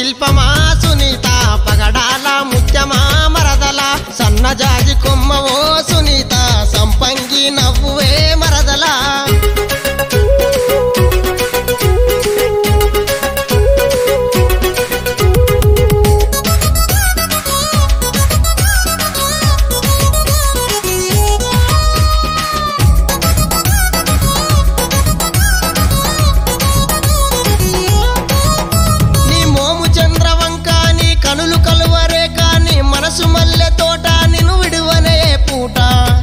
శిల్పమా సునీత పగడాల ముత్యమా మరదల సన్నజాజి కొమ్మవో సునీత సంపంగి నవ్వువే మరదలా నీ మోము చంద్రవంక నీ కనులు కలువరే కాని మనసు మల్లె తోట నిన్ను విడువనే పూట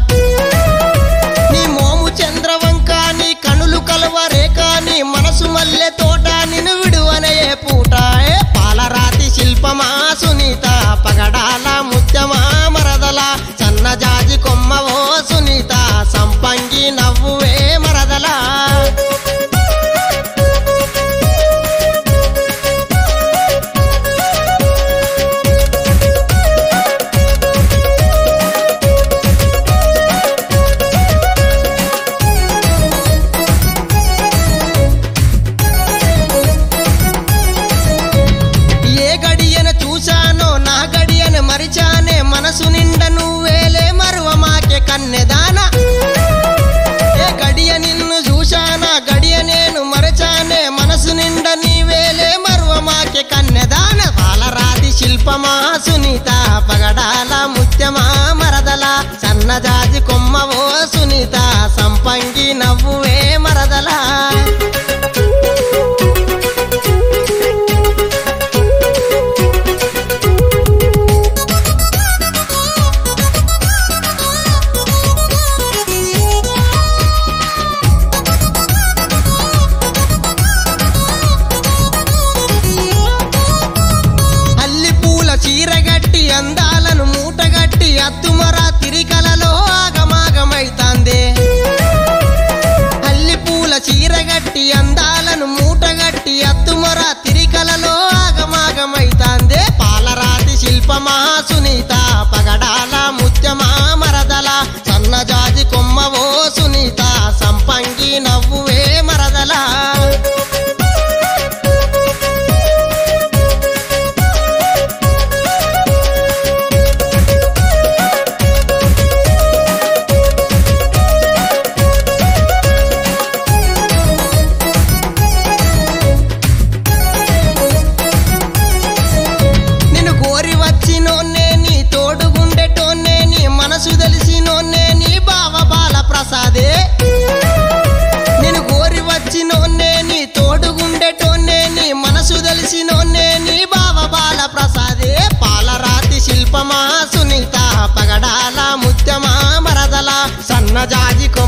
నీ మోము చంద్రవంక నీ కనులు కలువరే కాని మనసు మల్లె తోట నిన్ను విడువనే పూట ఏ పాలరాతి శిల్పమా సునీత పగడాల ముత్యమా మరదల సన్నజాజి కొమ్మవో సునీత సంపంగి నవ్వువే మరదలా ఏ గడియన చూశానో నా గడియన మరిచానే మనసు నిండా నువ్వేలే మరువ మాకే కన్నెదాన ఏ గడియ నిన్ను చూశానా గడియ నేను మరచానే మనసు నిండా నీవేలే మరువ మాకే కన్నెదాన పాలరాతి శిల్పమా సునీత పగడాల ముత్యమా మరదల సన్నజాజి కొమ్మవో సునీత సంపంగి నవ్వువే మరదలా అల్లి పూల చీరగట్టి అందాలను మూటగట్టి అత్తుమర తిరికలలో ఆగమాగమైతాందే అల్లి పూల చీరగట్టి అందాలను మూటగట్టి అత్తుమర తిరికలలో ఆగమాగమైతాందే పాలరాతి శిల్పమా సునీత పగడాల ముత్యమా మరదల సన్నజాజి కొమ్మవో సునీత సంపంగి నవ్వువే మరదలా నిన్ను కోరి వచ్చినోన్నే నీ తోడుగుండెటోన్నే నీ మనసు తెలిసినోన్నే నీ బావ బాల ప్రసాదే నిన్ను కోరి వచ్చినోన్నే నీ తోడుగుండెటోన్నే నీ మనసు తెలిసినోన్నే నీ బావ బాల ప్రసాదే పాలరాతి శిల్పమా సునీత పగడాల ముత్యమా మరదల సన్నజాజి కొమ్మ